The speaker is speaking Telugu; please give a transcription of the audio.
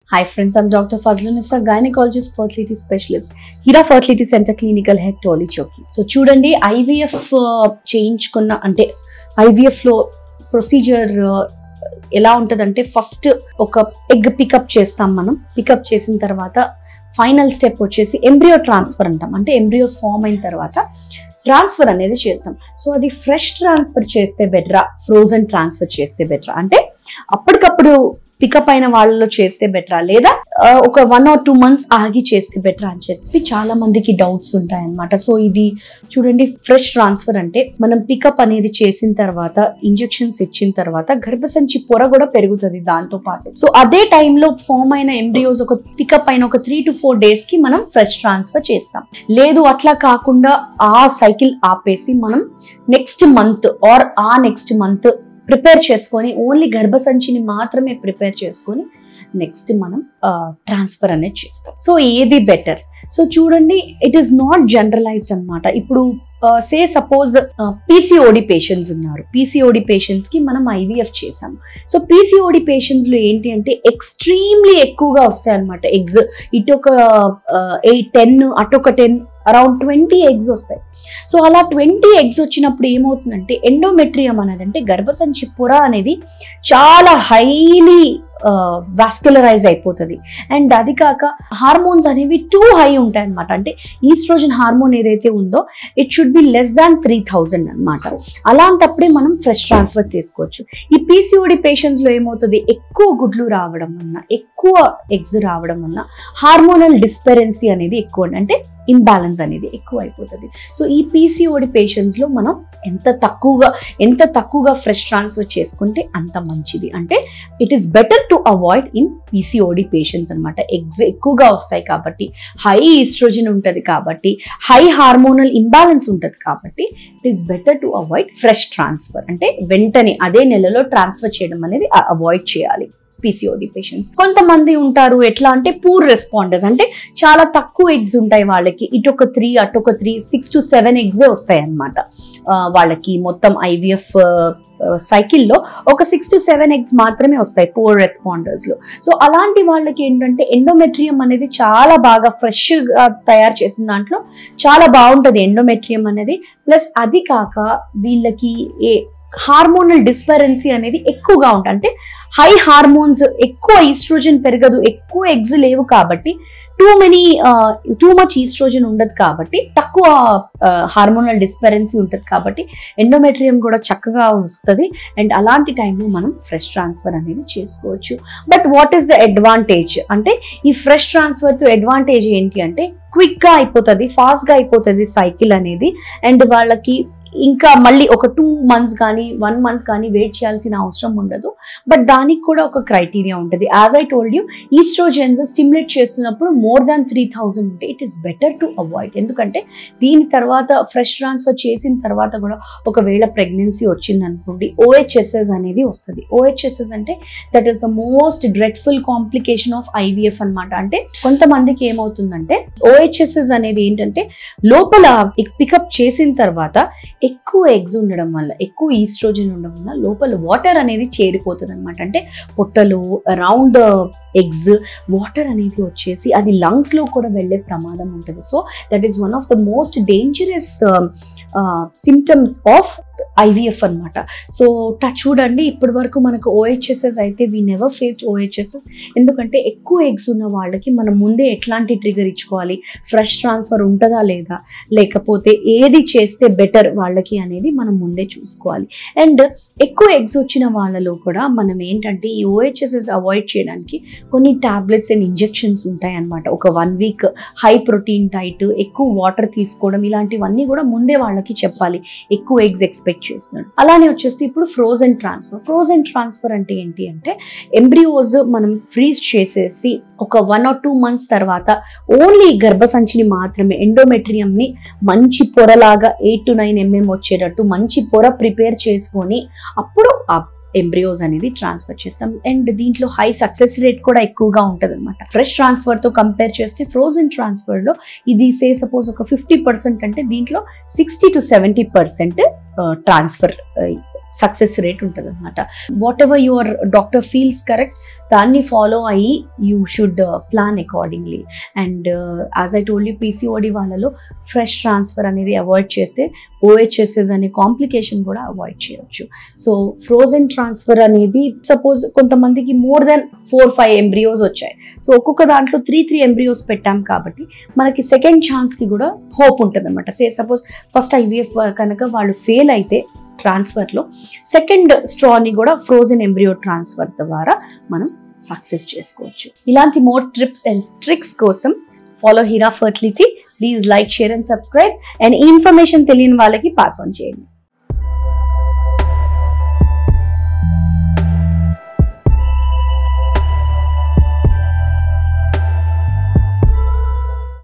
Hi friends, I'm Dr. Fazlun Issa, gynecologist, fertility specialist, Hira Fertility Center Clinical Head Toli Choki. So చూడండి ఐవీఎఫ్ చేయించుకున్న అంటే IVF లో ప్రొసీజర్ ఎలా ఉంటుందంటే ఫస్ట్ ఒక ఎగ్ పికప్ చేస్తాం మనం పికప్ చేసిన తర్వాత ఫైనల్ స్టెప్ వచ్చేసి ఎంబ్రియో ట్రాన్స్ఫర్ అంటాం అంటే ఎంబ్రియోస్ ఫామ్ అయిన తర్వాత ట్రాన్స్ఫర్ అనేది చేస్తాం సో అది ఫ్రెష్ ట్రాన్స్ఫర్ చేస్తే బెటరా ఫ్రోజన్ ట్రాన్స్ఫర్ చేస్తే బెటరా అంటే అప్పటికప్పుడు పికప్ అయిన వాళ్ళలో చేస్తే బెటరా లేదా ఆ, ఒక వన్ ఆర్ టూ మంత్స్ ఆగి చేస్తే బెటరా అని చెప్పి చాలా మందికి డౌట్స్ ఉంటాయన్నమాట సో ఇది చూడండి ఫ్రెష్ ట్రాన్స్ఫర్ అంటే మనం పికప్ అనేది చేసిన తర్వాత ఇంజెక్షన్స్ ఇచ్చిన తర్వాత గర్భసంచి పొర కూడా పెరుగుతుంది దాంతో పాటు సో అదే టైంలో ఫామ్ అయిన ఎంబ్రియోస్ ఒక పికప్ అయిన ఒక త్రీ టు ఫోర్ డేస్ కి మనం ఫ్రెష్ ట్రాన్స్ఫర్ చేస్తాం లేదు అట్లా కాకుండా ఆ సైకిల్ ఆపేసి మనం నెక్స్ట్ మంత్ ఆర్ ఆ నెక్స్ట్ మంత్ ప్రిపేర్ చేసుకొని ఓన్లీ గర్భసంచిని మాత్రమే ప్రిపేర్ చేసుకొని నెక్స్ట్ మనం ట్రాన్స్ఫర్ అనేది చేస్తాం సో ఏది బెటర్ సో చూడండి ఇట్ ఈస్ నాట్ జనరలైజ్డ్ అన్నమాట ఇప్పుడు సే సపోజ్ పీసీఓడి పేషెంట్స్ ఉన్నారు పీసీఓడి పేషెంట్స్ కి మనం ఐవీఎఫ్ చేసాం సో పీసీఓడి పేషెంట్స్ లో ఏంటి అంటే ఎక్స్ట్రీమ్లీ ఎక్కువగా వస్తాయి అనమాట ఎగ్స్ ఇటు ఒక ఎయిట్ టెన్ అటు ఒక టెన్ అరౌండ్ ట్వంటీ ఎగ్స్ వస్తాయి సో అలా ట్వంటీ ఎగ్స్ వచ్చినప్పుడు ఏమవుతుందంటే ఎండోమెట్రియం అనేది అంటే గర్భసంచి పొర అనేది చాలా హైలీ వాస్కులరైజ్ అయిపోతుంది అండ్ అది కాక హార్మోన్స్ అనేవి టూ హై ఉంటాయి అనమాట అంటే ఈస్ట్రోజన్ హార్మోన్ ఏదైతే ఉందో it should be less than three thousand అనమాట అలాంటప్పుడే మనం ఫ్రెష్ ట్రాన్స్ఫర్ చేసుకోవచ్చు ఈ పీసీఓడి పేషెంట్స్ లో ఏమవుతుంది ఎక్కువ గుడ్లు రావడం వలన ఎక్కువ ఎగ్స్ రావడం వలన హార్మోనల్ డిస్పెరెన్సీ అనేది ఎక్కువ అంటే ఇంబ్యాలెన్స్ అనేది ఎక్కువ అయిపోతుంది సో ఈ పీసీఓడి పేషెంట్స్ లో మనం ఎంత తక్కువగా ఎంత తక్కువగా ఫ్రెష్ ట్రాన్స్ఫర్ చేసుకుంటే అంత మంచిది అంటే it is better to avoid in PCOD patients అనమాట ఎగ్స్ ఎక్కువగా వస్తాయి కాబట్టి హై ఈస్ట్రోజన్ ఉంటుంది కాబట్టి హై హార్మోనల్ ఇంబ్యాలెన్స్ ఉంటుంది కాబట్టి it is better to avoid fresh transfer అంటే వెంటనే అదే నెలలో ట్రాన్స్ఫర్ చేయడం అనేది అవాయిడ్ చేయాలి పీసీఓడి పేషెంట్స్ కొంతమంది ఉంటారు ఎట్లా అంటే పూర్ రెస్పాండర్స్ అంటే చాలా తక్కువ ఎగ్స్ ఉంటాయి వాళ్ళకి ఇటు ఒక త్రీ అటు ఒక త్రీ సిక్స్ టు సెవెన్ ఎగ్సే వస్తాయి అనమాట వాళ్ళకి మొత్తం ఐవీఎఫ్ సైకిల్లో ఒక సిక్స్ టు సెవెన్ ఎగ్స్ మాత్రమే వస్తాయి పూర్ రెస్పాండర్స్ లో సో అలాంటి వాళ్ళకి ఏంటంటే ఎండోమెట్రియం అనేది చాలా బాగా ఫ్రెష్ గా తయారు చేసిన దాంట్లో చాలా బాగుంటది ఎండోమెట్రియం అనేది ప్లస్ అది కాక వీళ్ళకి ఏ హార్మోనల్ డిస్పరెన్సీ అనేది ఎక్కువగా ఉంటుంది అంటే హై హార్మోన్స్ ఎక్కువ ఈస్ట్రోజన్ పెరగదు ఎక్కువ ఎగ్స్ లేవు కాబట్టి too many too much oestrogen ఉండదు కాబట్టి తక్కువ హార్మోనల్ డిస్పరెన్సీ ఉంటుంది కాబట్టి ఎండోమెట్రియం కూడా చక్కగా వస్తుంది అండ్ అలాంటి టైంలో మనం ఫ్రెష్ ట్రాన్స్ఫర్ అనేది చేసుకోవచ్చు but what is the advantage అంటే ఈ ఫ్రెష్ ట్రాన్స్ఫర్తో అడ్వాంటేజ్ ఏంటి అంటే క్విక్గా అయిపోతుంది ఫాస్ట్గా అయిపోతుంది సైకిల్ అనేది అండ్ వాళ్ళకి ఇంకా మళ్ళీ ఒక టూ మంత్స్ కానీ వన్ మంత్ కానీ వెయిట్ చేయాల్సిన అవసరం ఉండదు బట్ దానికి కూడా ఒక క్రైటీరియా ఉంటుంది as I told you oestrogens stimulate చేస్తున్నప్పుడు మోర్ దాన్ త్రీ థౌజండ్ ఉంటే it is better to avoid ఎందుకంటే దీని తర్వాత ఫ్రెష్ ట్రాన్స్ఫర్ చేసిన తర్వాత కూడా ఒకవేళ ప్రెగ్నెన్సీ వచ్చింది అనుకోండి ఓహెచ్ఎస్ఎస్ అనేది వస్తుంది ఓహెచ్ఎస్ఎస్ అంటే that is the most dreadful complication of IVF అనమాట అంటే కొంతమందికి ఏమవుతుందంటే ఓహెచ్ఎస్ఎస్ అనేది ఏంటంటే లోపల పికప్ చేసిన తర్వాత ఎక్కువ ఎగ్స్ ఉండడం వల్ల ఎక్కువ ఈస్ట్రోజన్ ఉండడం వల్ల లోపల వాటర్ అనేది చేరిపోతుంది అనమాట అంటే పొట్టలు రౌండ్ ఎగ్స్ వాటర్ అనేది వచ్చేసి అది లంగ్స్లో కూడా వెళ్ళే ప్రమాదం ఉంటుంది so that is one of the most dangerous symptoms of IVF అనమాట సో టచ్ చూడండి ఇప్పటి వరకు మనకు ఓహెచ్ఎస్ఎస్ అయితే వీ నెవర్ ఫేస్డ్ ఓహెచ్ఎస్ఎస్ ఎందుకంటే ఎక్కువ ఎగ్స్ ఉన్న వాళ్ళకి మనం ముందే ఎట్లాంటి ట్రిగర్ ఇచ్చుకోవాలి ఫ్రెష్ ట్రాన్స్ఫర్ ఉంటుందా లేదా లేకపోతే ఏది చేస్తే బెటర్ వాళ్ళకి అనేది మనం ముందే చూసుకోవాలి అండ్ ఎక్కువ ఎగ్స్ వచ్చిన వాళ్ళలో కూడా మనం ఏంటంటే ఈ ఓహెచ్ఎస్ఎస్ అవాయిడ్ చేయడానికి కొన్ని టాబ్లెట్స్ అండ్ ఇంజెక్షన్స్ ఉంటాయి అన్నమాట ఒక one week high protein diet ఎక్కువ వాటర్ తీసుకోవడం ఇలాంటివన్నీ కూడా ముందే వాళ్ళకి చెప్పాలి ఎక్కువ ఎగ్స్ ఎక్స్పెక్ట్ చేస్తున్నాడు అలానే వచ్చేసి ఇప్పుడు ఫ్రోజన్ ట్రాన్స్ఫర్ ఫ్రోజన్ ట్రాన్స్ఫర్ అంటే ఏంటి అంటే ఎంబ్రియోస్ మనం ఫ్రీజ్ చేసేసి ఒక వన్ ఆర్ టూ మంత్స్ తర్వాత ఓన్లీ గర్భసంచిని మాత్రమే ఎండోమెట్రియంని మంచి పొరలాగా ఎయిట్ టు నైన్ ఎంఎం వచ్చేటట్టు మంచి పొర ప్రిపేర్ చేసుకొని అప్పుడు ఆ ఎంబ్రియోస్ అనేది ట్రాన్స్ఫర్ చేస్తాం అండ్ దీంట్లో హై సక్సెస్ రేట్ కూడా ఎక్కువగా ఉంటుంది అనమాట ఫ్రెష్ ట్రాన్స్ఫర్తో కంపేర్ చేస్తే ఫ్రోజన్ ట్రాన్స్ఫర్లో ఇది సే సపోజ్ ఒక ఫిఫ్టీ పర్సెంట్ అంటే దీంట్లో sixty to seventy percent transfer success rate ఉంటుంది అనమాట whatever your doctor feels correct దాన్ని ఫాలో అయ్యి you should plan accordingly and as I told you PCOD వాళ్ళలో ఫ్రెష్ ట్రాన్స్ఫర్ అనేది అవాయిడ్ చేస్తే ఓహెచ్ఎస్ఎస్ అనే కాంప్లికేషన్ కూడా అవాయిడ్ చేయొచ్చు సో ఫ్రోజన్ ట్రాన్స్ఫర్ అనేది సపోజ్ కొంతమందికి more than four five embryos వచ్చాయి సో ఒక్కొక్క దాంట్లో త్రీ త్రీ ఎంబ్రియోస్ పెట్టాం కాబట్టి మనకి సెకండ్ ఛాన్స్కి కూడా హోప్ ఉంటుంది అనమాట సే సపోజ్ ఫస్ట్ ఐవీఎఫ్ కనుక వాళ్ళు ఫెయిల్ అయితే ట్రాన్స్ఫర్లో సెకండ్ స్ట్రాని కూడా ఫ్రోజన్ ఎంబ్రియో ట్రాన్స్ఫర్ ద్వారా మనం సక్సెస్ చేసుకోవచ్చు ఇలాంటి మోర్ ట్రిప్స్ అండ్ ట్రిక్స్ కోసం follow Hira fertility please like share and subscribe and ఈ ఇన్ఫర్మేషన్ తెలియని వాళ్ళకి పాస్ ఆన్ చేయండి